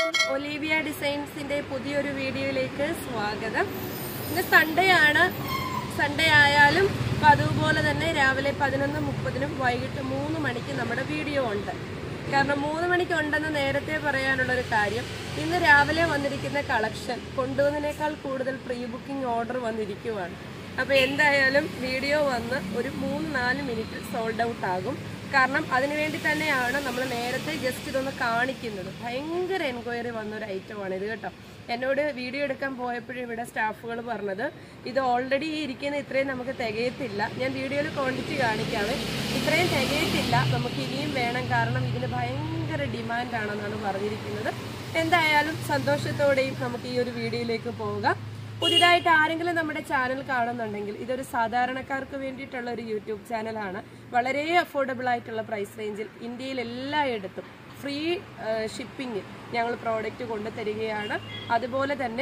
Olivia ഡിസൈൻസിന്റെ പുതിയൊരു വീഡിയോയിലേക്ക് സ്വാഗതം ഇന്ന് സൺഡേ ആണ് സൺഡേ ആയാലും അതുപോലെ തന്നെ രാവിലെ പതിനൊന്ന് മുപ്പതിനും വൈകിട്ട് മൂന്ന് മണിക്ക് നമ്മുടെ വീഡിയോ ഉണ്ട് കാരണം മൂന്ന് മണിക്ക് ഉണ്ടെന്ന് നേരത്തെ പറയാനുള്ള ഒരു കാര്യം ഇന്ന് രാവിലെ വന്നിരിക്കുന്ന കളക്ഷൻ കൊണ്ടുവന്നതിനേക്കാൾ കൂടുതൽ പ്രീ ബുക്കിംഗ് ഓർഡർ വന്നിരിക്കുവാണ് അപ്പൊ എന്തായാലും വീഡിയോ വന്ന് ഒരു മൂന്ന് നാല് മിനിറ്റ് സോൾഡ് ഔട്ട് ആകും കാരണം അതിനുവേണ്ടി തന്നെയാണ് നമ്മൾ നേരത്തെ ജസ്റ്റ് ഇതൊന്ന് കാണിക്കുന്നത് ഭയങ്കര എൻക്വയറി വന്ന ഒരു ഐറ്റമാണ് ഇത് കേട്ടോ എന്നോട് വീഡിയോ എടുക്കാൻ പോയപ്പോഴും ഇവിടെ സ്റ്റാഫുകൾ പറഞ്ഞത് ഇത് ഓൾറെഡി ഈ ഇരിക്കുന്ന ഇത്രയും നമുക്ക് തികയത്തില്ല ഞാൻ വീഡിയോയിൽ ക്വാണ്ടിറ്റി കാണിക്കാവേ ഇത്രയും തികയത്തില്ല നമുക്ക് ഇനിയും വേണം കാരണം ഇതിന് ഭയങ്കര ഡിമാൻഡാണെന്നാണ് പറഞ്ഞിരിക്കുന്നത് എന്തായാലും സന്തോഷത്തോടെയും നമുക്ക് ഈ ഒരു വീഡിയോയിലേക്ക് പോകാം പുതിയതായിട്ട് ആരെങ്കിലും നമ്മുടെ ചാനൽ കാണുന്നുണ്ടെങ്കിൽ ഇതൊരു സാധാരണക്കാർക്ക് വേണ്ടിയിട്ടുള്ള ഒരു യൂട്യൂബ് ചാനലാണ് വളരെ അഫോർഡബിൾ ആയിട്ടുള്ള പ്രൈസ് റേഞ്ചിൽ ഇന്ത്യയിൽ എല്ലായിടത്തും ഫ്രീ ഷിപ്പിംഗ് ഞങ്ങൾ പ്രോഡക്റ്റ് കൊണ്ടുതരികയാണ് അതുപോലെ തന്നെ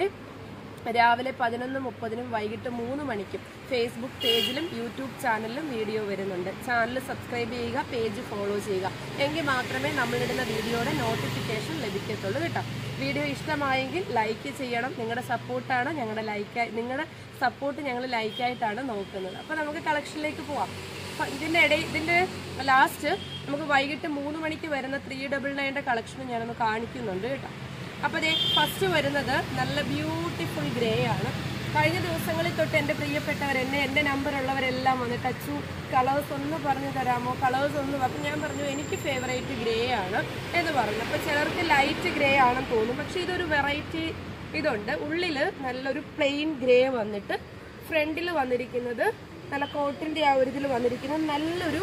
രാവിലെ പതിനൊന്ന് മുപ്പതിനും വൈകിട്ട് മൂന്ന് മണിക്കും ഫേസ്ബുക്ക് പേജിലും യൂട്യൂബ് ചാനലിലും വീഡിയോ വരുന്നുണ്ട് ചാനൽ സബ്സ്ക്രൈബ് ചെയ്യുക പേജ് ഫോളോ ചെയ്യുക എങ്കിൽ മാത്രമേ നമ്മളിടുന്ന വീഡിയോയുടെ നോട്ടിഫിക്കേഷൻ ലഭിക്കത്തുള്ളൂ കേട്ടോ വീഡിയോ ഇഷ്ടമായെങ്കിൽ ലൈക്ക് ചെയ്യണം നിങ്ങളുടെ സപ്പോർട്ടാണ് ഞങ്ങളുടെ ലൈക്കായി നിങ്ങളുടെ സപ്പോർട്ട് ഞങ്ങൾ ലൈക്കായിട്ടാണ് നോക്കുന്നത് അപ്പോൾ നമുക്ക് കളക്ഷനിലേക്ക് പോവാം അപ്പൊ ഇതിന്റെ ഇടയിൽ ഇതിന്റെ ലാസ്റ്റ് നമുക്ക് വൈകിട്ട് മൂന്ന് മണിക്ക് വരുന്ന ത്രീ ഡബിൾ നയൻ്റെ കളക്ഷൻ ഞാനൊന്ന് കാണിക്കുന്നുണ്ട് കേട്ടോ അപ്പോൾ ദേ ഫസ്റ്റ് വരുന്നത് നല്ല ബ്യൂട്ടിഫുൾ ഗ്രേ ആണ് കഴിഞ്ഞ ദിവസങ്ങളിൽ തൊട്ട് എൻ്റെ പ്രിയപ്പെട്ടവർ എന്നെ എൻ്റെ നമ്പർ ഉള്ളവരെല്ലാം വന്ന് ടച്ചു കളേഴ്സ് ഒന്ന് പറഞ്ഞു തരാമോ കളേഴ്സ് ഒന്ന് അപ്പം ഞാൻ പറഞ്ഞു എനിക്ക് ഫേവറേറ്റ് ഗ്രേ ആണ് എന്ന് പറഞ്ഞു അപ്പോൾ ചിലർക്ക് ലൈറ്റ് ഗ്രേ ആണെന്ന് തോന്നും പക്ഷേ ഇതൊരു വെറൈറ്റി ഇതുണ്ട് ഉള്ളിൽ നല്ലൊരു പ്ലെയിൻ ഗ്രേ വന്നിട്ട് ഫ്രണ്ടിൽ വന്നിരിക്കുന്നത് നല്ല കോട്ടിൻ്റെ ആ ഒരു ഇതിൽ വന്നിരിക്കുന്നത് നല്ലൊരു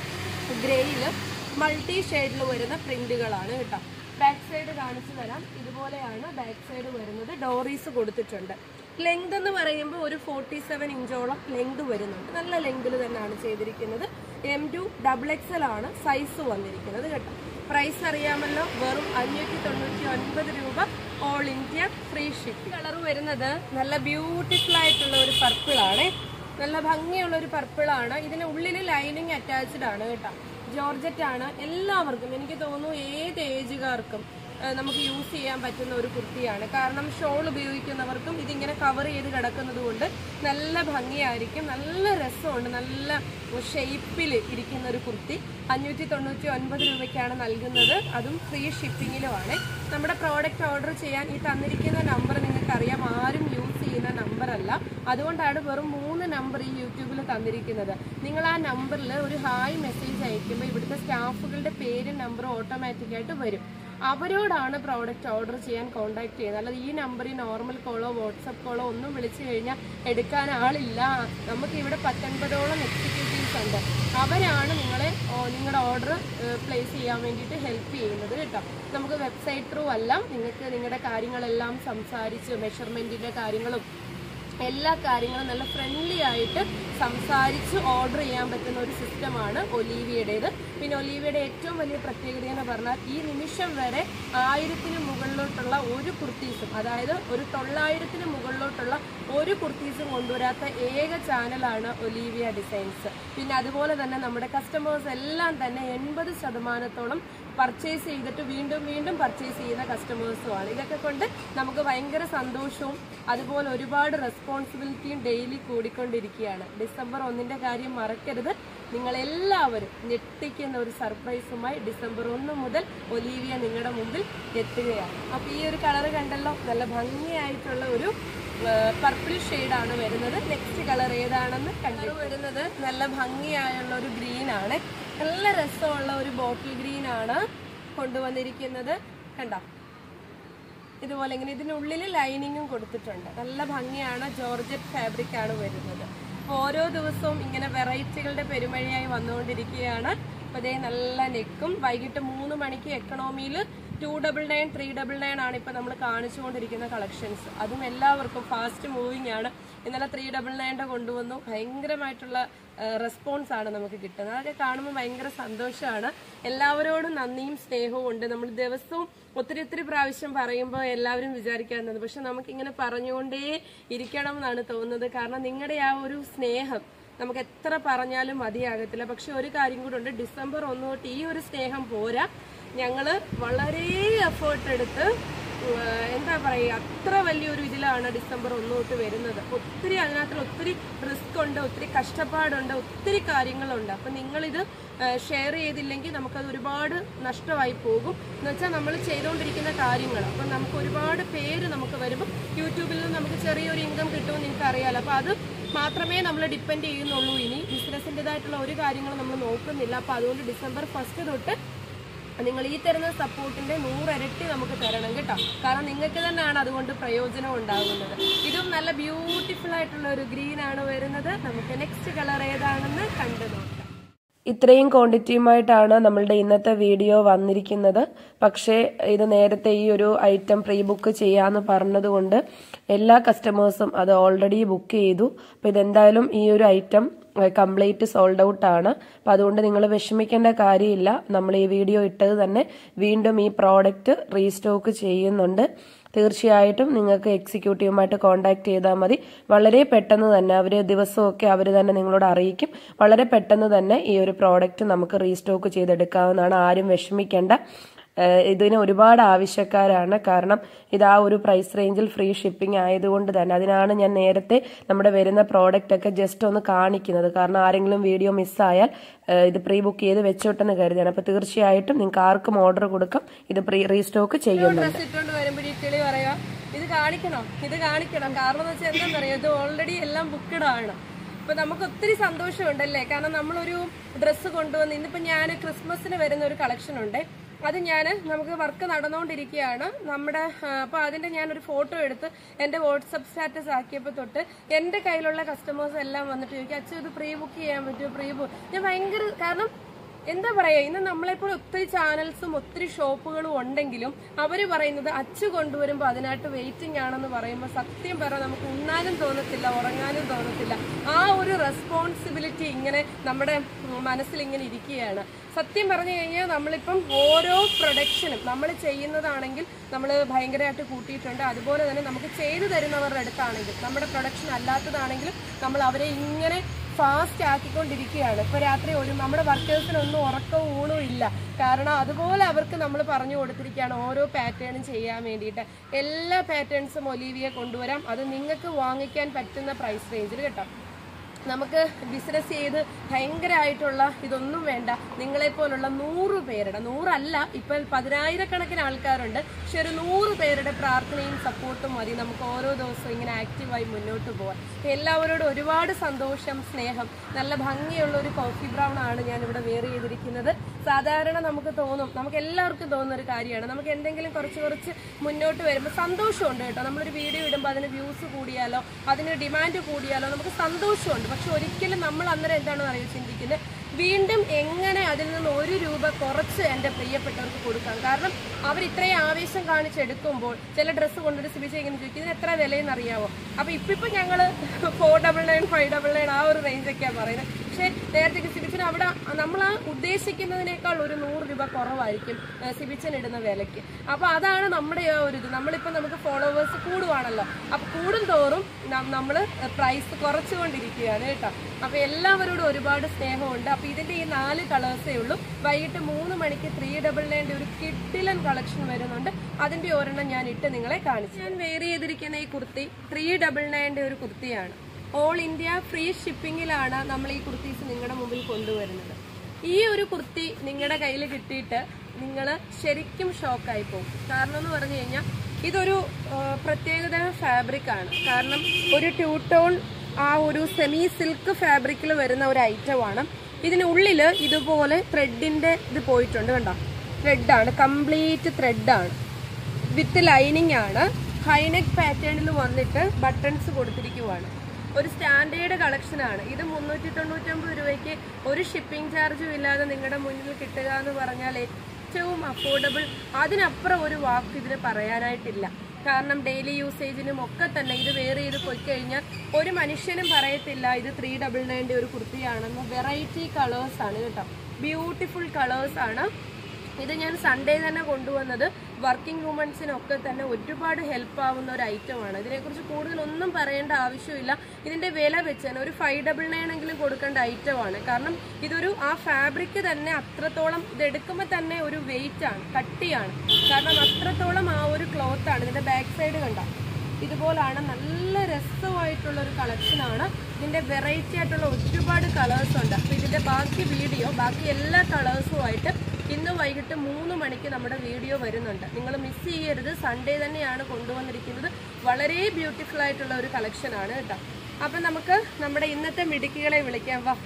ഗ്രേയിൽ മൾട്ടി ഷെയ്ഡിൽ വരുന്ന പ്രിന്റുകളാണ് കേട്ടോ ബാക്ക് സൈഡ് കാണിച്ചു തരാം ഇതുപോലെയാണ് ബാക്ക് സൈഡ് വരുന്നത് ഡോറീസ് കൊടുത്തിട്ടുണ്ട് ലെങ്ത് എന്ന് പറയുമ്പോൾ ഒരു ഫോർട്ടി സെവൻ ഇഞ്ചോളം ലെങ്ത് വരുന്നുണ്ട് നല്ല ലെങ്തിൽ തന്നെയാണ് ചെയ്തിരിക്കുന്നത് എം ടു ഡബിൾ എക്സൽ ആണ് സൈസ് വന്നിരിക്കുന്നത് കേട്ടോ പ്രൈസ് അറിയാമല്ലോ വെറും അഞ്ഞൂറ്റി തൊണ്ണൂറ്റി ഒൻപത് രൂപ all India free ship colour വരുന്നത് നല്ല ബ്യൂട്ടിഫുൾ ആയിട്ടുള്ള ഒരു പർപ്പിൾ ആണ് നല്ല ഭംഗിയുള്ള ഒരു പർപ്പിൾ ആണ് ഇതിന് ഉള്ളിൽ ലൈനിങ് അറ്റാച്ച്ഡ് ആണ് കേട്ടോ ജോർജറ്റ് ആണ് എല്ലാവർക്കും എനിക്ക് തോന്നുന്നു ഏത് ഏജുകാർക്കും ആ, നമുക്ക് യൂസ് ചെയ്യാൻ പറ്റുന്ന ഒരു കുർത്തിയാണ് കാരണം ഷോൾ ഉപയോഗിക്കുന്നവർക്കും ഇതിങ്ങനെ കവർ ചെയ്ത് കിടക്കുന്നത് കൊണ്ട് നല്ല ഭംഗിയായിരിക്കും നല്ല രസമുണ്ട് നല്ല ഷേപ്പിൽ ഇരിക്കുന്ന ഒരു കുർത്തി അഞ്ഞൂറ്റി തൊണ്ണൂറ്റി ഒൻപത് രൂപയ്ക്കാണ് നൽകുന്നത് അതും ഫ്രീ ഷിപ്പിങ്ങിലുമാണ് നമ്മുടെ പ്രോഡക്റ്റ് ഓർഡർ ചെയ്യാൻ ഈ തന്നിരിക്കുന്ന നമ്പർ നിങ്ങൾക്കറിയാം ആരും യൂസ് ചെയ്യുന്ന നമ്പർ അല്ല അതുകൊണ്ടാണ് വെറും മൂന്ന് നമ്പർ ഈ യൂട്യൂബിൽ തന്നിരിക്കുന്നത് നിങ്ങൾ ആ നമ്പറിൽ ഒരു ഹായ് മെസ്സേജ് അയക്കുമ്പോൾ ഇവിടുത്തെ സ്റ്റാഫുകളുടെ പേരും നമ്പറും ഓട്ടോമാറ്റിക്കായിട്ട് വരും അവരോടാണ് പ്രോഡക്റ്റ് ഓർഡർ ചെയ്യാൻ കോൺടാക്ട് ചെയ്യുന്നത് അല്ലാതെ ഈ നമ്പറിൽ നോർമൽ കോളോ വാട്സപ്പ് കോളോ ഒന്നും വിളിച്ചു കഴിഞ്ഞാൽ എടുക്കാൻ ആളില്ല നമുക്ക് ഇവിടെ പത്തൊൻപതോളം എക്സിക്യൂട്ടീവ്സ് ഉണ്ട് അവരാണ് നിങ്ങളെ ഓ, നിങ്ങളുടെ ഓർഡർ പ്ലേസ് ചെയ്യാൻ വേണ്ടിയിട്ട് ഹെൽപ്പ് ചെയ്യുന്നത് കേട്ടോ നമുക്ക് വെബ്സൈറ്റ് ത്രൂ അല്ല നിങ്ങൾക്ക് നിങ്ങളുടെ കാര്യങ്ങളെല്ലാം സംസാരിച്ച് മെഷർമെൻറ്റിൻ്റെ കാര്യങ്ങളും എല്ലാ കാര്യങ്ങളും നല്ല ഫ്രണ്ട്ലി ആയിട്ട് സംസാരിച്ച് ഓർഡർ ചെയ്യാൻ പറ്റുന്ന ഒരു സിസ്റ്റമാണ് ഒലീവിയുടേത് പിന്നെ ഒലീവിയുടെ ഏറ്റവും വലിയ പ്രത്യേകത എന്ന് പറഞ്ഞാൽ ഈ നിമിഷം വരെ ആയിരത്തിന് മുകളിലോട്ടുള്ള ഒരു കുർത്തീസും അതായത് ഒരു തൊള്ളായിരത്തിന് മുകളിലോട്ടുള്ള ഒരു കുർത്തീസും കൊണ്ടുവരാത്ത ഏക ചാനലാണ് ഒലീവിയ ഡിസൈൻസ് പിന്നെ അതുപോലെ തന്നെ നമ്മുടെ കസ്റ്റമേഴ്സ് എല്ലാം തന്നെ എൺപത് ശതമാനത്തോളം പർച്ചേസ് ചെയ്തിട്ട് വീണ്ടും വീണ്ടും പർച്ചേസ് ചെയ്യുന്ന കസ്റ്റമേഴ്സുമാണ് ഇതൊക്കെ കൊണ്ട് നമുക്ക് ഭയങ്കര സന്തോഷവും അതുപോലെ ഒരുപാട് റെസ്പോൺസിബിലിറ്റിയും ഡെയിലി കൂടിക്കൊണ്ടിരിക്കുകയാണ് ഡിസംബർ ഒന്നിന്റെ കാര്യം മറക്കരുത് നിങ്ങൾ എല്ലാവരും ഞെട്ടിക്കുന്ന ഒരു സർപ്രൈസുമായി ഡിസംബർ ഒന്ന് മുതൽ ഒലീവിയ നിങ്ങളുടെ മുമ്പിൽ എത്തുകയാണ് അപ്പൊ ഈ ഒരു കളർ കണ്ടല്ലോ നല്ല ഭംഗിയായിട്ടുള്ള ഒരു പർപ്പിൾ ആണ് വരുന്നത് നെക്സ്റ്റ് കളർ ഏതാണെന്ന് കണ്ടു വരുന്നത് നല്ല ഭംഗിയായുള്ള ഒരു ഗ്രീൻ ആണ് നല്ല രസമുള്ള ഒരു ബോട്ടിൽ ഗ്രീൻ ആണ് കൊണ്ടുവന്നിരിക്കുന്നത് കണ്ടോ ഇതുപോലെ ഇങ്ങനെ ഇതിനുള്ളിൽ ലൈനിങ്ങും കൊടുത്തിട്ടുണ്ട് നല്ല ഭംഗിയാണ് ജോർജറ്റ് ഫാബ്രിക് ആണ് വരുന്നത് അപ്പോൾ ഓരോ ദിവസവും ഇങ്ങനെ വെറൈറ്റികളുടെ പെരുമഴയായി വന്നുകൊണ്ടിരിക്കുകയാണ് അപ്പോൾ അതേ നല്ല നെക്കും വൈകിട്ട് മൂന്ന് മണിക്ക് എക്കണോമിയിൽ two double nine three double nine ആണ് ഇപ്പൊ നമ്മൾ കാണിച്ചുകൊണ്ടിരിക്കുന്ന കളക്ഷൻസ് അതും എല്ലാവർക്കും ഫാസ്റ്റ് മൂവിങ് ആണ് ഇന്നലെ ത്രീ ഡബിൾ നയൻ്റെ കൊണ്ടുവന്നു ഭയങ്കരമായിട്ടുള്ള റെസ്പോൺസ് ആണ് നമുക്ക് കിട്ടുന്നത് അതൊക്കെ കാണുമ്പോൾ ഭയങ്കര സന്തോഷമാണ് എല്ലാവരോടും നന്ദിയും സ്നേഹവും ഉണ്ട് നമ്മൾ ദിവസവും ഒത്തിരി ഒത്തിരി പ്രാവശ്യം പറയുമ്പോൾ എല്ലാവരും വിചാരിക്കാറുണ്ട് പക്ഷെ നമുക്കിങ്ങനെ പറഞ്ഞുകൊണ്ടേ ഇരിക്കണം എന്നാണ് തോന്നുന്നത് കാരണം നിങ്ങളുടെ ആ ഒരു സ്നേഹം നമുക്ക് എത്ര പറഞ്ഞാലും മതിയാകത്തില്ല പക്ഷെ ഒരു കാര്യം കൂടെ ഉണ്ട് ഡിസംബർ ഒന്ന് തൊട്ട് ഈ ഒരു സ്നേഹം പോരാ ഞങ്ങള് വളരെ എഫേർട്ട് എടുത്ത് ഉം, എന്താ പറയുക അത്ര വലിയൊരു ഇതിലാണ് ഡിസംബർ ഒന്ന് തൊട്ട് വരുന്നത് ഒത്തിരി അതിനകത്ത് ഒത്തിരി റിസ്ക് ഉണ്ട് ഒത്തിരി കഷ്ടപ്പാടുണ്ട് ഒത്തിരി കാര്യങ്ങളുണ്ട് അപ്പം നിങ്ങളിത് ഷെയർ ചെയ്തില്ലെങ്കിൽ നമുക്കത് ഒരുപാട് നഷ്ടമായി പോകും എന്ന് വെച്ചാൽ നമ്മൾ ചെയ്തുകൊണ്ടിരിക്കുന്ന കാര്യങ്ങൾ അപ്പം നമുക്ക് ഒരുപാട് പേര് നമുക്ക് വരുമ്പോൾ യൂട്യൂബിൽ നിന്ന് നമുക്ക് ചെറിയൊരു ഇൻകം കിട്ടുമെന്ന് നിങ്ങൾക്ക് അറിയാലോ അപ്പോൾ അത് മാത്രമേ നമ്മൾ ഡിപ്പെൻഡ് ചെയ്യുന്നുള്ളൂ ഇനി ബിസിനസ്സിൻ്റെതായിട്ടുള്ള ഒരു കാര്യങ്ങളും നമ്മൾ നോക്കുന്നില്ല അപ്പോൾ അതുകൊണ്ട് ഡിസംബർ ഫസ്റ്റ് തൊട്ട് നിങ്ങൾ ഈ തരുന്ന സപ്പോർട്ടിന്റെ നൂറിരട്ടി നമുക്ക് തരണം കേട്ടോ കാരണം നിങ്ങൾക്ക് തന്നെയാണ് അതുകൊണ്ട് പ്രയോജനം ഉണ്ടാകുന്നത് ഇതും നല്ല ബ്യൂട്ടിഫുൾ ആയിട്ടുള്ള ഒരു ഗ്രീൻ ആണ് വരുന്നത് നമുക്ക് നെക്സ്റ്റ് കളർ ഏതാണെന്ന് കണ്ടു നോക്കാം ഇത്രയും ക്വാണ്ടിറ്റിയുമായിട്ടാണ് നമ്മളുടെ ഇന്നത്തെ വീഡിയോ വന്നിരിക്കുന്നത് പക്ഷേ ഇത് നേരത്തെ ഈ ഒരു ഐറ്റം പ്രീ ബുക്ക് ചെയ്യാന്ന് പറഞ്ഞതുകൊണ്ട് എല്ലാ കസ്റ്റമേഴ്സും അത് ഓൾറെഡി ബുക്ക് ചെയ്തു അപ്പോൾ ഇതെന്തായാലും ഈ ഒരു ഐറ്റം കംപ്ലീറ്റ് സോൾഡ് ഔട്ട് ആണ് അപ്പം അതുകൊണ്ട് നിങ്ങൾ വിഷമിക്കേണ്ട കാര്യമില്ല നമ്മൾ ഈ വീഡിയോ ഇട്ടത് തന്നെ വീണ്ടും ഈ പ്രോഡക്റ്റ് റീസ്റ്റോക്ക് ചെയ്യുന്നുണ്ട് തീർച്ചയായിട്ടും നിങ്ങൾക്ക് എക്സിക്യൂട്ടീവുമായിട്ട് കോൺടാക്ട് ചെയ്താൽ മതി വളരെ പെട്ടെന്ന് തന്നെ അവർ ദിവസമൊക്കെ അവർ തന്നെ നിങ്ങളോട് അറിയിക്കും വളരെ പെട്ടെന്ന് തന്നെ ഈ ഒരു പ്രോഡക്റ്റ് നമുക്ക് റീസ്റ്റോക്ക് ചെയ്തെടുക്കാവുന്നതാണ് ആരും വിഷമിക്കേണ്ട ഏഹ് ഇതിന് ഒരുപാട് ആവശ്യക്കാരാണ് കാരണം ഇത് ആ ഒരു പ്രൈസ് റേഞ്ചിൽ ഫ്രീ ഷിപ്പിംഗ് ആയതുകൊണ്ട് തന്നെ അതിനാണ് ഞാൻ നേരത്തെ നമ്മുടെ വരുന്ന പ്രോഡക്റ്റ് ഒക്കെ ജസ്റ്റ് ഒന്ന് കാണിക്കുന്നത് കാരണം ആരെങ്കിലും വീഡിയോ മിസ്സായാൽ ഏഹ് ഇത് പ്രീ ബുക്ക് ചെയ്ത് വെച്ചോട്ടെന്ന് കരുതിയാണ് അപ്പോൾ തീർച്ചയായിട്ടും നിങ്ങൾക്ക് ആർക്കും ഓർഡർ കൊടുക്കാം ഇത് പ്രീ റീസ്റ്റോക്ക് ചെയ്യുന്നുണ്ട് ഡ്രസ് ഇട്ടുകൊണ്ട് വരുമ്പോൾ ഈ കിളി പറയാ ഇത് കാണിക്കണം ഇത് കാണിക്കണം കാരണം എന്ന് വെച്ചാൽ എന്താണെന്നറിയോ ഇത് ഓൾറെഡി എല്ലാം ബുക്കഡ് ആണ് അപ്പൊ നമുക്ക് ഒത്തിരി സന്തോഷമുണ്ടല്ലേ കാരണം നമ്മളൊരു ഡ്രസ്സ് കൊണ്ടുവന്ന് ഇന്നിപ്പോ ഞാൻ ക്രിസ്മസിന് വരുന്ന ഒരു കളക്ഷൻ ഉണ്ട് അത് ഞാൻ നമുക്ക് വർക്ക് നടന്നുകൊണ്ടിരിക്കുകയാണ് നമ്മുടെ ആ, അപ്പൊ അതിന്റെ ഞാനൊരു ഫോട്ടോ എടുത്ത് എന്റെ വാട്സപ്പ് സ്റ്റാറ്റസ് ആക്കിയപ്പോൾ തൊട്ട് എന്റെ കയ്യിലുള്ള കസ്റ്റമേഴ്സ് എല്ലാം വന്നിട്ട് ചോദിക്കും അച്ഛൻ ഇത് പ്രീ ബുക്ക് ചെയ്യാൻ പറ്റുമോ പ്രീ ബുക്ക് ഞാൻ ഭയങ്കര കാരണം എന്താ പറയാ ഇന്ന് നമ്മളെപ്പോൾ ഒത്തിരി ചാനൽസും ഒത്തിരി ഷോപ്പുകളും ഉണ്ടെങ്കിലും അവര് പറയുന്നത് അച്ചു കൊണ്ടുവരുമ്പോൾ അതിനായിട്ട് വെയിറ്റിംഗ് ആണെന്ന് പറയുമ്പോൾ സത്യം പറ നമുക്ക് ഉണ്ണാനും തോന്നത്തില്ല ഉറങ്ങാനും തോന്നത്തില്ല ആ ഒരു റെസ്പോൺസിബിലിറ്റി ഇങ്ങനെ നമ്മുടെ ഉം, മനസ്സിൽ ഇങ്ങനെ ഇരിക്കുകയാണ് സത്യം പറഞ്ഞു കഴിഞ്ഞാൽ നമ്മളിപ്പം ഓരോ പ്രൊഡക്ഷനും നമ്മൾ ചെയ്യുന്നതാണെങ്കിൽ നമ്മൾ ഭയങ്കരമായിട്ട് കൂട്ടിയിട്ടുണ്ട് അതുപോലെ തന്നെ നമുക്ക് ചെയ്തു തരുന്നവരുടെ അടുത്താണെങ്കിൽ നമ്മുടെ പ്രൊഡക്ഷൻ അല്ലാത്തതാണെങ്കിലും നമ്മൾ അവരെ ഇങ്ങനെ ഫാസ്റ്റ് ആക്കിക്കൊണ്ടിരിക്കുകയാണ് ഇപ്പൊ രാത്രി ഒരു നമ്മുടെ വർക്കേഴ്സിനൊന്നും ഉറക്കവും ഊണും ഇല്ല കാരണം അതുപോലെ അവർക്ക് നമ്മൾ പറഞ്ഞു കൊടുത്തിരിക്കുകയാണ് ഓരോ പാറ്റേണും ചെയ്യാൻ വേണ്ടിയിട്ട് എല്ലാ പാറ്റേൺസും ഒലീവിയെ കൊണ്ടുവരാം അത് നിങ്ങൾക്ക് വാങ്ങിക്കാൻ പറ്റുന്ന പ്രൈസ് റേഞ്ചിൽ കേട്ടോ നമുക്ക് ബിസിനസ് ചെയ്ത് ഭയങ്കരമായിട്ടുള്ള ഇതൊന്നും വേണ്ട നിങ്ങളെ പോലുള്ള നൂറ് പേരുടെ നൂറല്ല ഇപ്പം പതിനായിരക്കണക്കിന് ആൾക്കാരുണ്ട് പക്ഷെ ഒരു നൂറ് പേരുടെ പ്രാർത്ഥനയും സപ്പോർട്ടും മതി നമുക്ക് ഓരോ ദിവസവും ഇങ്ങനെ ആക്റ്റീവായി മുന്നോട്ട് പോകാൻ എല്ലാവരോടും ഒരുപാട് സന്തോഷം സ്നേഹം നല്ല ഭംഗിയുള്ള ഒരു കോഫി ബ്രൗൺ ആണ് ഞാൻ ഇവിടെ വെയർ ചെയ്തിരിക്കുന്നത് സാധാരണ നമുക്ക് തോന്നും നമുക്ക് എല്ലാവർക്കും തോന്നുന്ന ഒരു കാര്യമാണ് നമുക്ക് എന്തെങ്കിലും കുറച്ച് കുറച്ച് മുന്നോട്ട് വരുമ്പോൾ സന്തോഷമുണ്ട് കേട്ടോ നമ്മളൊരു വീഡിയോ ഇടുമ്പോൾ അതിന് വ്യൂസ് കൂടിയാലോ അതിന് ഡിമാൻഡ് കൂടിയാലോ നമുക്ക് സന്തോഷമുണ്ട് പക്ഷെ ഒരിക്കലും നമ്മൾ അന്നേരം എന്താണെന്ന് അറിയാം ചിന്തിക്കുന്നത് വീണ്ടും എങ്ങനെ അതിൽ നിന്ന് ഒരു രൂപ കുറച്ച് എൻ്റെ പ്രിയപ്പെട്ടവർക്ക് കൊടുക്കാം കാരണം അവർ ഇത്രയും ആവേശം കാണിച്ചെടുക്കുമ്പോൾ ചില ഡ്രസ്സ് കൊണ്ടൊരു സിബിച്ച ഇങ്ങനെ ചോദിക്കും ഇതിന് എത്ര വിലയെന്ന് അറിയാവോ അപ്പൊ ഇപ്പൊ ഇപ്പൊ ഞങ്ങള് four double nine five double nine ആ ഒരു റേഞ്ചൊക്കെയാണ് പറയുന്നത് പക്ഷേ നേരത്തെ സിബിച്ചന് അവിടെ നമ്മൾ ആ ഉദ്ദേശിക്കുന്നതിനേക്കാൾ ഒരു നൂറ് രൂപ കുറവായിരിക്കും ഏഹ്, സിബിച്ചൻ ഇടുന്ന വിലയ്ക്ക് അപ്പൊ അതാണ് നമ്മുടെ ആ ഒരു ഇത് നമ്മളിപ്പോ നമുക്ക് ഫോളോവേഴ്സ് കൂടുവാണല്ലോ അപ്പൊ കൂടും തോറും നമ്മൾ പ്രൈസ് കുറച്ചുകൊണ്ടിരിക്കുകയാണ് കേട്ടോ അപ്പൊ എല്ലാവരോടും ഒരുപാട് സ്നേഹമുണ്ട് അപ്പൊ ഇതിന്റെ ഈ നാല് കളേഴ്സേ ഉള്ളൂ വൈകിട്ട് മൂന്ന് മണിക്ക് ത്രീ ഡബിൾ നയൻ്റെ ഒരു കിഡിലൻ കളക്ഷൻ വരുന്നുണ്ട് അതിന്റെ ഒരെണ്ണം ഞാൻ ഇട്ട് നിങ്ങളെ കാണിച്ചു ഞാൻ വെയർ ചെയ്തിരിക്കുന്ന ഈ കുർത്തി ത്രീ ഡബിൾ നയൻ്റെ ഒരു കുർത്തിയാണ് ഓൾ ഇന്ത്യ ഫ്രീ ഷിപ്പിങ്ങിലാണ് നമ്മൾ ഈ കുർത്തീസ് നിങ്ങളുടെ മുമ്പിൽ കൊണ്ടുവരുന്നത് ഈ ഒരു കുർത്തി നിങ്ങളുടെ കയ്യിൽ കിട്ടിയിട്ട് നിങ്ങൾ ശരിക്കും ഷോക്കായി പോകും കാരണം എന്ന് പറഞ്ഞു കഴിഞ്ഞാൽ ഇതൊരു ആ, പ്രത്യേകതരം ഫാബ്രിക് ആണ് കാരണം ഒരു ടൂ ടോൺ ആ ഒരു സെമി സിൽക്ക് ഫാബ്രിക്കിൽ വരുന്ന ഒരു ഐറ്റമാണ് ഇതിനുള്ളിൽ ഇതുപോലെ ത്രെഡിന്റെ ഇത് പോയിട്ടുണ്ട് കണ്ടോ ത്രെഡാണ് കംപ്ലീറ്റ് ത്രെഡാണ് വിത്ത് ലൈനിങ് ആണ് ഹൈനെക്ക് പാറ്റേണിൽ വന്നിട്ട് ബട്ടൺസ് കൊടുത്തിരിക്കുവാണ് ഒരു സ്റ്റാൻഡേർഡ് കളക്ഷൻ ആണ് ഇത് മുന്നൂറ്റി തൊണ്ണൂറ്റൊമ്പത് രൂപയ്ക്ക് ഒരു ഷിപ്പിംഗ് ചാർജും ഇല്ലാതെ നിങ്ങളുടെ മുന്നിൽ കിട്ടുക എന്ന് പറഞ്ഞാൽ ഏറ്റവും അഫോർഡബിൾ അതിനപ്പുറം ഒരു വാക്ക് ഇതിന് പറയാനായിട്ടില്ല കാരണം ഡെയിലി യൂസേജിനും ഒക്കെ തന്നെ ഇത് വെയർ ചെയ്ത് പോയി കഴിഞ്ഞാൽ ഒരു മനുഷ്യനും പറയത്തില്ല ഇത് ത്രീ ഡബിൾ നയൻ്റെ ഒരു കുർത്തിയാണെന്ന് വെറൈറ്റി കളേഴ്സ് ആണ് കേട്ടോ ബ്യൂട്ടിഫുൾ കളേഴ്സ് ആണ് ഇത് ഞാൻ സൺഡേ തന്നെ കൊണ്ടുവന്നത് വർക്കിംഗ് വുമൺസിനൊക്കെ തന്നെ ഒരുപാട് ഹെൽപ്പ് ആവുന്ന ഒരു ഐറ്റമാണ് ഇതിനെക്കുറിച്ച് കൂടുതൽ ഒന്നും പറയേണ്ട ആവശ്യമില്ല ഇതിന്റെ വില വെച്ച് തന്നെ ഒരു ഫൈവ് ഡബിൾ നയൻ എങ്കിലും കൊടുക്കേണ്ട ഐറ്റമാണ് കാരണം ഇതൊരു ആ ഫാബ്രിക് തന്നെ അത്രത്തോളം ഇത് എടുക്കുമ്പോൾ തന്നെ ഒരു വെയിറ്റ് ആണ് കട്ടിയാണ് കാരണം അത്രത്തോളം ആ ഒരു ക്ലോത്ത് ആണ് ഇതിന്റെ ബാക്ക് സൈഡ് കണ്ട ഇതുപോലാണ് നല്ല രസമായിട്ടുള്ള ഒരു കളക്ഷനാണ് ഇതിന്റെ വെറൈറ്റി ആയിട്ടുള്ള ഒരുപാട് കളേഴ്സ് ഉണ്ട് അപ്പൊ ഇതിന്റെ ബാക്കി വീഡിയോ ബാക്കി എല്ലാ കളേഴ്സുമായിട്ട് ഇന്ന് വൈകിട്ട് മൂന്ന് മണിക്ക് നമ്മുടെ വീഡിയോ വരുന്നുണ്ട് നിങ്ങൾ മിസ് ചെയ്യരുത് സൺഡേ തന്നെയാണ് കൊണ്ടുവന്നിരിക്കുന്നത് വളരെ ബ്യൂട്ടിഫുൾ ആയിട്ടുള്ള ഒരു കളക്ഷനാണ് കേട്ടോ അപ്പൊ നമുക്ക് നമ്മുടെ ഇന്നത്തെ മിടുക്കികളെ വിളിക്കാം വാ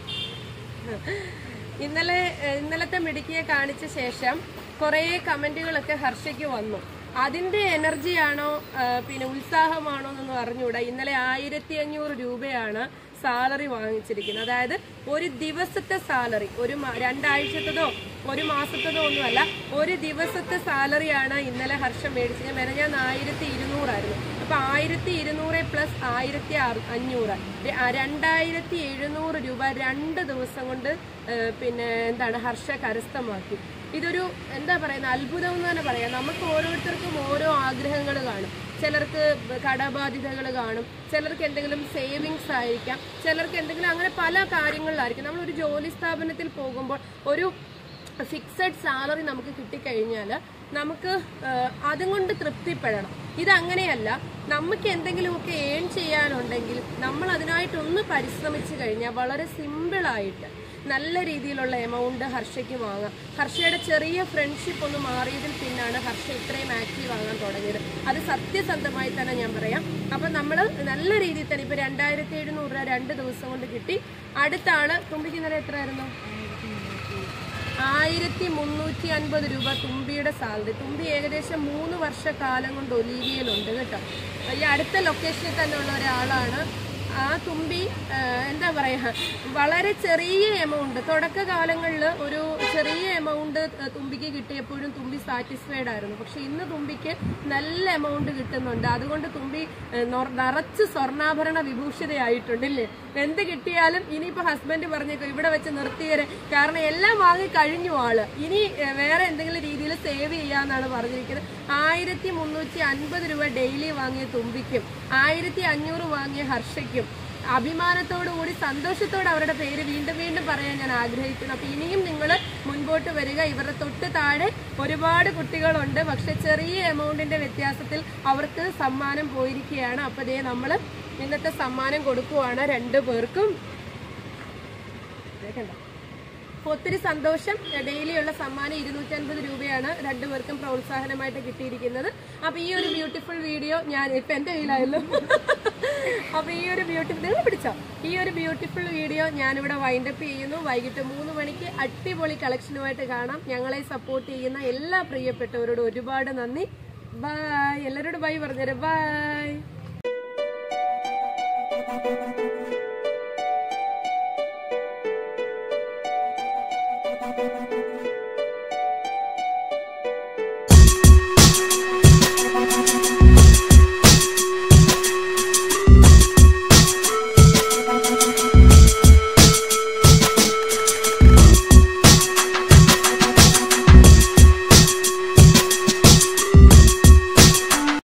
ഇന്നലെ ഏഹ്, ഇന്നലത്തെ മിടുക്കിയെ കാണിച്ച ശേഷം കുറേ കമന്റുകളൊക്കെ ഹർഷയ്ക്ക് വന്നു അതിന്റെ എനർജിയാണോ ഏഹ്, പിന്നെ ഉത്സാഹമാണോ എന്നൊന്നും അറിഞ്ഞൂടാ ഇന്നലെ ആയിരത്തി അഞ്ഞൂറ് രൂപയാണ് സാലറി വാങ്ങിച്ചിരിക്കുന്നത് അതായത് ഒരു ദിവസത്തെ സാലറി ഒരു മ- രണ്ടാഴ്ചത്തതോ ഒരു മാസത്തതോ ഒന്നുമല്ല ഒരു ദിവസത്തെ സാലറിയാണ് ഇന്നലെ ഹർഷം മേടിച്ചത് ഞാൻ ഞാൻ ആയിരത്തി ഇരുന്നൂറായിരുന്നു അപ്പൊ ആയിരത്തി ഇരുന്നൂറ് പ്ലസ് ആയിരത്തി അറു- അഞ്ഞൂറ് ര- ആ, രണ്ടായിരത്തി എഴുന്നൂറ് രൂപ രണ്ട് ദിവസം കൊണ്ട് ഏഹ്, പിന്നെ എന്താണ് ഹർഷ കരസ്ഥമാക്കി ഇതൊരു എന്താ പറയുന്ന അത്ഭുതം എന്ന് തന്നെ പറയാം നമുക്ക് ഓരോരുത്തർക്കും ഓരോ ആഗ്രഹങ്ങൾ കാണും ചിലർക്ക് കടബാധ്യതകൾ കാണും ചിലർക്ക് എന്തെങ്കിലും സേവിങ്സ് ആയിരിക്കാം ചിലർക്ക് എന്തെങ്കിലും അങ്ങനെ പല കാര്യങ്ങളിലായിരിക്കും നമ്മൾ ഒരു ജോലി സ്ഥാപനത്തിൽ പോകുമ്പോൾ ഒരു ഫിക്സഡ് സാലറി നമുക്ക് കിട്ടിക്കഴിഞ്ഞാൽ നമുക്ക് ആഹ്, അതും കൊണ്ട് തൃപ്തിപ്പെടണം ഇതങ്ങനെയല്ല നമുക്ക് എന്തെങ്കിലുമൊക്കെ ഏൺ ചെയ്യാനുണ്ടെങ്കിൽ നമ്മൾ അതിനായിട്ടൊന്ന് പരിശ്രമിച്ചു കഴിഞ്ഞാൽ വളരെ സിമ്പിളായിട്ട് നല്ല രീതിയിലുള്ള എമൗണ്ട് ഹർഷയ്ക്ക് വാങ്ങാം ഹർഷയുടെ ചെറിയ ഫ്രണ്ട്ഷിപ്പ് ഒന്ന് മാറിയതിൽ പിന്നാണ് ഹർഷ ഇത്രയും ആക്റ്റീവ് ആകാൻ തുടങ്ങിയത് അത് സത്യസന്ധമായി തന്നെ ഞാൻ പറയാം അപ്പം നമ്മൾ നല്ല രീതിയിൽ തന്നെ ഇപ്പം രണ്ടായിരത്തി എഴുന്നൂറ് രൂപ രണ്ട് ദിവസം കൊണ്ട് കിട്ടി അടുത്ത ആള് തുമ്പിക്ക് ഇന്നലെ എത്രയായിരുന്നു ആയിരത്തി മുന്നൂറ്റി അൻപത് രൂപ തുമ്പിയുടെ സാലറി തുമ്പി ഏകദേശം മൂന്ന് വർഷക്കാലം കൊണ്ട് ഒലീവിയയിലുണ്ട് കേട്ടോ ഈ അടുത്ത ലൊക്കേഷനിൽ തന്നെ ഉള്ള ഒരാളാണ് ആ തുമ്പി ആ, എന്താ പറയാ വളരെ ചെറിയ എമൗണ്ട് തുടക്കകാലങ്ങളിൽ ഒരു ചെറിയ എമൗണ്ട് തുമ്പിക്ക് കിട്ടിയപ്പോഴും തുമ്പി സാറ്റിസ്ഫൈഡ് ആയിരുന്നു പക്ഷെ ഇന്ന് തുമ്പിക്ക് നല്ല എമൗണ്ട് കിട്ടുന്നുണ്ട് അതുകൊണ്ട് തുമ്പി ആ, നൊ- നിറച്ച് സ്വർണ്ണാഭരണ വിഭൂഷിതയായിട്ടുണ്ട് ഇല്ലേ എന്ത് കിട്ടിയാലും ഇനിയിപ്പോ ഹസ്ബൻഡ് പറഞ്ഞേക്കോ ഇവിടെ വെച്ച് നിർത്തിയരെ കാരണം എല്ലാം വാങ്ങി കഴിഞ്ഞു ആള് ഇനി ഏ, വേറെ എന്തെങ്കിലും രീതിയിൽ സേവ് ചെയ്യാന്നാണ് പറഞ്ഞിരിക്കുന്നത് ആയിരത്തി മുന്നൂറ്റി അൻപത് രൂപ ഡെയിലി വാങ്ങിയ തുമ്പിക്കും ആയിരത്തി അഞ്ഞൂറ് വാങ്ങിയ ഹർഷയ്ക്കും അഭിമാനത്തോടു കൂടി സന്തോഷത്തോടെ അവരുടെ പേര് വീണ്ടും വീണ്ടും പറയാൻ ഞാൻ ആഗ്രഹിക്കുന്നു അപ്പൊ ഇനിയും നിങ്ങൾ മുൻപോട്ട് വരിക ഇവരുടെ തൊട്ട് താഴെ ഒരുപാട് കുട്ടികളുണ്ട് പക്ഷെ ചെറിയ എമൗണ്ടിന്റെ വ്യത്യാസത്തിൽ അവർക്ക് സമ്മാനം പോയിരിക്കുകയാണ് അപ്പൊ ദേ നമ്മൾ ഇന്നത്തെ സമ്മാനം കൊടുക്കുവാണ് രണ്ടു പേർക്കും ദേ കണ്ടോ? അപ്പൊ ഒത്തിരി സന്തോഷം ഡെയിലി ഉള്ള സമ്മാനം ഇരുന്നൂറ്റൻപത് രൂപയാണ് രണ്ടുപേർക്കും പ്രോത്സാഹനമായിട്ട് കിട്ടിയിരിക്കുന്നത് അപ്പൊ ഈ ഒരു ബ്യൂട്ടിഫുൾ വീഡിയോ ഞാൻ ഇപ്പൊ എന്റെ കയ്യിലായല്ലോ അപ്പൊ ഈ ഒരു ബ്യൂട്ടിഫുൾ നിങ്ങൾ പിടിച്ചോ ഈ ഒരു ബ്യൂട്ടിഫുൾ വീഡിയോ ഞാനിവിടെ വൈൻഡപ്പ് ചെയ്യുന്നു വൈകിട്ട് മൂന്ന് മണിക്ക് അടിപൊളി കളക്ഷനുമായിട്ട് കാണാം ഞങ്ങളെ സപ്പോർട്ട് ചെയ്യുന്ന എല്ലാ പ്രിയപ്പെട്ടവരോടും ഒരുപാട് നന്ദി ബൈ എല്ലാവരോടും ബൈ പറഞ്ഞുതരാം ബൈ